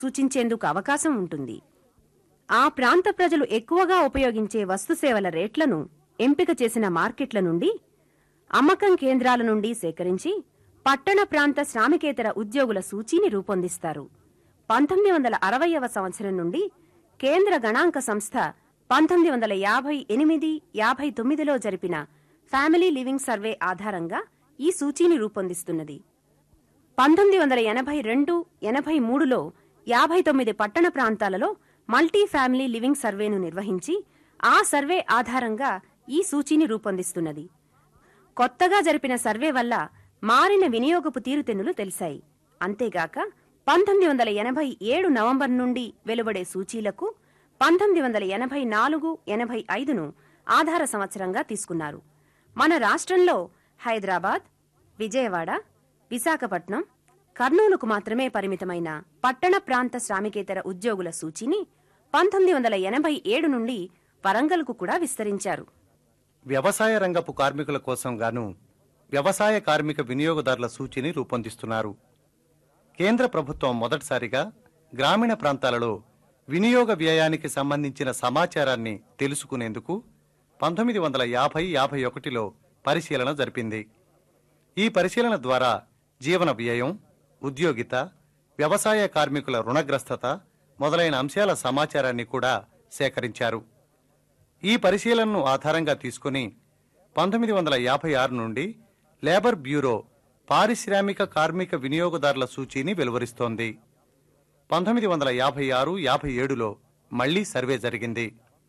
సూచించేందుకు అవకాశం ఉంటుంది ఆ ప్రాంత ప్రజలు ఎక్కువగా ఉపయోగించే వస్తుసేవల రేట్లను ఎంపిక చేసిన మార్కెట్ల నుండి అమ్మకం కేంద్రాల నుండి సేకరించి పట్టణ ప్రాంత శ్రామికేతర ఉద్యోగుల సూచీని రూపొందిస్తారు పంతొమ్మిది వందల అరవైవ సంవత్సరం నుండి కేంద్ర గణాంక సంస్థ పంతొమ్మిది వందల యాభై ఎనిమిది యాభై తొమ్మిదిలో జరిపిన ఫ్యామిలీ లివింగ్ సర్వే ఆధారంగా ఈ సూచీని రూపొందిస్తున్నది పంతొమ్మిది వందల ఎనభై రెండు ఎనభై మూడులో యాభై తొమ్మిది పట్టణ ప్రాంతాలలో మల్టీ ఫ్యామిలీ లివింగ్ సర్వేను నిర్వహించి ఆ సర్వే ఆధారంగా ఈ సూచీని రూపొందిస్తున్నది కొత్తగా జరిపిన సర్వే వల్ల మారిన వినియోగపు తీరుతెన్నులు తెలిసాయి అంతేగాక పంతొమ్మిది వందల ఎనభై ఏడు నవంబర్ నుండి వెలువడే సూచీలకు పంతొమ్మిది వందల ఎనభై నాలుగు ఎనభై ఐదును ఆధార సంవత్సరంగా తీసుకున్నారు మన రాష్ట్రంలో హైదరాబాద్ విజయవాడ విశాఖపట్నం కర్నూలుకు మాత్రమే పరిమితమైన పట్టణ ప్రాంత శ్రామికేతర ఉద్యోగుల సూచీని పంతొమ్మిది వందల ఎనభై ఏడు నుండి వరంగల్కు కూడా విస్తరించారు వ్యవసాయ రంగపు కార్మికుల కోసం గాను వ్యవసాయ కార్మిక వినియోగదారుల సూచీని రూపొందిస్తున్నారు కేంద్ర ప్రభుత్వం మొదటిసారిగా గ్రామీణ ప్రాంతాలలో వినియోగ వ్యయానికి సంబంధించిన సమాచారాన్ని తెలుసుకునేందుకు పంతొమ్మిది వందల యాభై యాభై ఒకటిలో పరిశీలన జరిపింది ఈ పరిశీలన ద్వారా జీవన వ్యయం ఉద్యోగిత వ్యవసాయ కార్మికుల రుణగ్రస్తత మొదలైన అంశాల సమాచారాన్ని కూడా సేకరించారు ఈ పరిశీలనను ఆధారంగా తీసుకుని పంతొమ్మిది వందల యాభై ఆరు నుండి లేబర్ బ్యూరో పారిశ్రామిక కార్మిక వినియోగదారుల సూచీని వెలువరిస్తోంది పంతొమ్మిది వందల యాభై ఆరు యాభై ఏడులో మళ్లీ సర్వే జరిగింది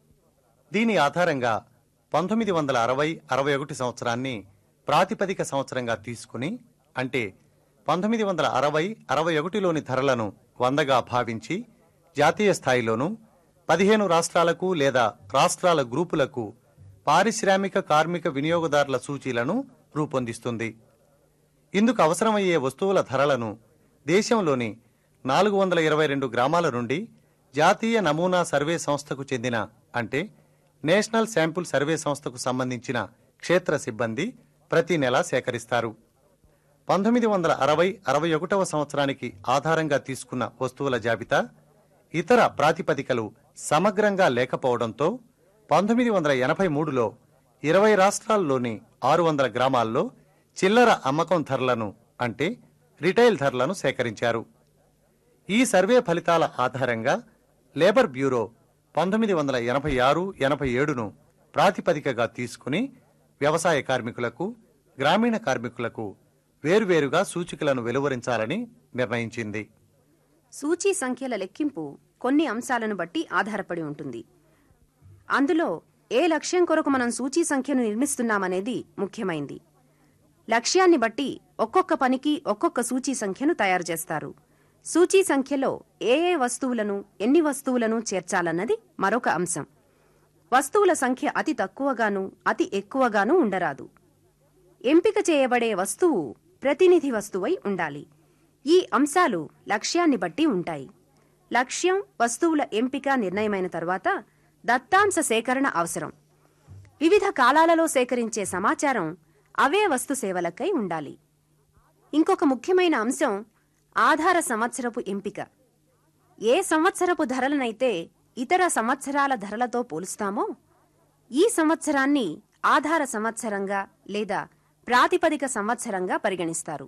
దీని ఆధారంగా పంతొమ్మిది వందల అరవై అరవై ఒకటి సంవత్సరాన్ని ప్రాతిపదిక సంవత్సరంగా తీసుకుని అంటే పంతొమ్మిది వందల అరవై అరవై ఒకటిలోని ధరలను వందగా భావించి జాతీయ స్థాయిలోనూ పదిహేను రాష్ట్రాలకు లేదా రాష్ట్రాల గ్రూపులకు పారిశ్రామిక కార్మిక వినియోగదారుల సూచీలను రూపొందిస్తుంది ఇందుకు అవసరమయ్యే వస్తువుల ధరలను దేశంలోని నాలుగు వందల ఇరవై రెండు గ్రామాల నుండి జాతీయ నమూనా సర్వే సంస్థకు చెందిన అంటే నేషనల్ శాంపుల్ సర్వే సంస్థకు సంబంధించిన క్షేత్ర సిబ్బంది ప్రతి నెల సేకరిస్తారు పంతొమ్మిది వందల అరవై అరవై ఒకటవ సంవత్సరానికి ఆధారంగా తీసుకున్న వస్తువుల జాబితా ఇతర ప్రాతిపదికలు సమగ్రంగా లేకపోవడంతో పంతొమ్మిది వందల ఎనభై మూడులో ఇరవై రాష్ట్రాల్లోని ఆరు వందల గ్రామాల్లో చిల్లర అమ్మకం ధరలను అంటే రిటైల్ ధరలను సేకరించారు ఈ సర్వే ఫలితాల ఆధారంగా లేబర్ బ్యూరో పంతొమ్మిది వందల ఎనభై ఆరు ఎనభై ఏడును ప్రాతిపదికగా తీసుకుని వ్యవసాయ కార్మికులకు గ్రామీణ కార్మికులకు వేర్వేరుగా సూచికలను వెలువరించాలని నిర్ణయించింది సూచీ సంఖ్యల లెక్కింపు కొన్ని అంశాలను బట్టి ఆధారపడి ఉంటుంది అందులో ఏ లక్ష్యం కొరకు మనం సూచీ సంఖ్యను నిర్మిస్తున్నామనేది ముఖ్యమైంది లక్ష్యాన్ని బట్టి ఒక్కొక్క పనికి ఒక్కొక్క సూచీ సంఖ్యను తయారు చేస్తారు సూచీ సంఖ్యలో ఏ ఏ వస్తువులను ఎన్ని వస్తువులను చేర్చాలన్నది మరొక అంశం వస్తువుల సంఖ్య అతి తక్కువగాను అతి ఎక్కువగాను ఉండరాదు ఎంపిక చేయబడే వస్తువు ప్రతినిధి వస్తువై ఉండాలి ఈ అంశాలు లక్ష్యాన్ని బట్టి ఉంటాయి లక్ష్యం వస్తువుల ఎంపిక నిర్ణయమైన తరువాత దత్తాంశ సేకరణ అవసరం వివిధ కాలాలలో సేకరించే సమాచారం అవే వస్తు సేవలకై ఉండాలి ఇంకొక ముఖ్యమైన అంశం ఆధార సంవత్సరపు ఎంపిక ఏ సంవత్సరపు ధరలనైతే ఇతర సంవత్సరాల ధరలతో పోలుస్తామో ఈ సంవత్సరాన్ని ఆధార సంవత్సరంగా లేదా ప్రాతిపదిక సంవత్సరంగా పరిగణిస్తారు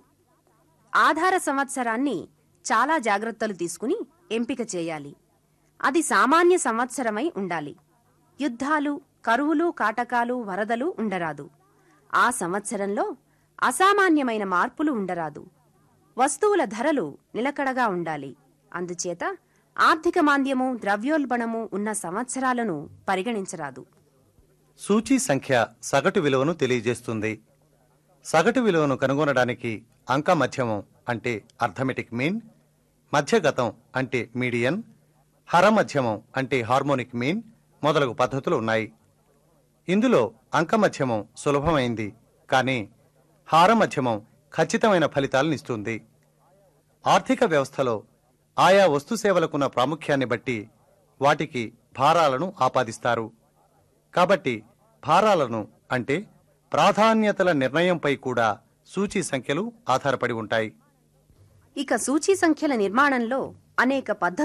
ఆధార సంవత్సరాన్ని చాలా జాగ్రత్తలు తీసుకుని ఎంపిక చేయాలి అది సామాన్య సంవత్సరమై ఉండాలి యుద్ధాలు కరువులు కాటకాలు వరదలు ఉండరాదు ఆ సంవత్సరంలో అసామాన్యమైన మార్పులు ఉండరాదు వస్తువుల ధరలు నిలకడగా ఉండాలి అందుచేత ఆర్థిక మాంద్యము ద్రవ్యోల్బణము ఉన్న సంవత్సరాలను పరిగణించరాదు సూచీ సంఖ్య సగటు విలువను తెలియజేస్తుంది సగటు విలువను కనుగొనడానికి అంక మధ్యమం అంటే అర్థమెటిక్ మీన్ మధ్యగతం అంటే మీడియన్ హర మధ్యమం అంటే హార్మోనిక్ మీన్ మొదలగు పద్ధతులు ఉన్నాయి ఇందులో అంక మధ్యమం సులభమైంది కానీ హార మధ్యమం ఖచ్చితమైన ఫలితాలనిస్తుంది ఆర్థిక వ్యవస్థలో ఆయా వస్తు సేవలకున్న ప్రాముఖ్యాన్ని బట్టి వాటికి భారాలను ఆపాదిస్తారు కాబట్టి భారాలను అంటే ప్రాధాన్యతల నిర్ణయంపై కూడా సూచీ సంఖ్యలు ఆధారపడి ఉంటాయి ఇక సూచీ సంఖ్యల నిర్మాణంలో అనేక పద్ధతులు